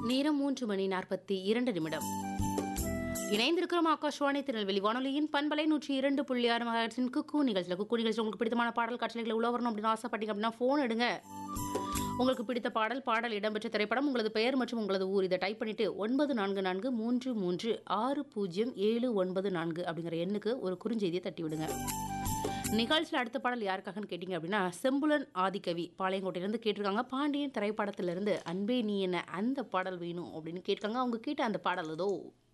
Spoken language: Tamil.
நேரம் மூன்று மணி நாற்பத்தி இரண்டு நிமிடம் இணைந்திருக்கிறோம் ஆகாஷ்வாணி திருநெல்வேலி வானொலியின் பண்பலை நூற்றி இரண்டு புள்ளி ஆறு மகாட்சின் குக்கு நிகழ்ச்சியில் குக்கு நிகழ்ச்சி உங்களுக்கு பிடித்தமான பாடல் காட்சிகளை உள்ள வரணும் அப்படின்னு ஆசைப்பட்டீங்க அப்படின்னா ஃபோன் எடுங்க உங்களுக்கு பிடித்த பாடல் பாடல் இடம்பெற்ற திரைப்படம் உங்களது பெயர் மற்றும் உங்களது ஊர் இதை டைப் பண்ணிட்டு ஒன்பது நான்கு நான்கு மூன்று மூன்று ஆறு பூஜ்ஜியம் ஏழு ஒன்பது நான்கு அப்படிங்கிற எண்ணுக்கு ஒரு குறுஞ்செய்தியை தட்டி விடுங்க நிகழ்ச்சியில் அடுத்த பாடல் யாருக்காகன்னு கேட்டிங்க அப்படின்னா செம்புலன் ஆதிக்கவி பாளையங்கோட்டையிலேருந்து கேட்டிருக்காங்க பாண்டியன் திரைப்படத்திலிருந்து அன்பே நீ என்ன அந்த பாடல் வேணும் அப்படின்னு கேட்டிருக்காங்க அவங்க கேட்ட அந்த பாடல் ஏதோ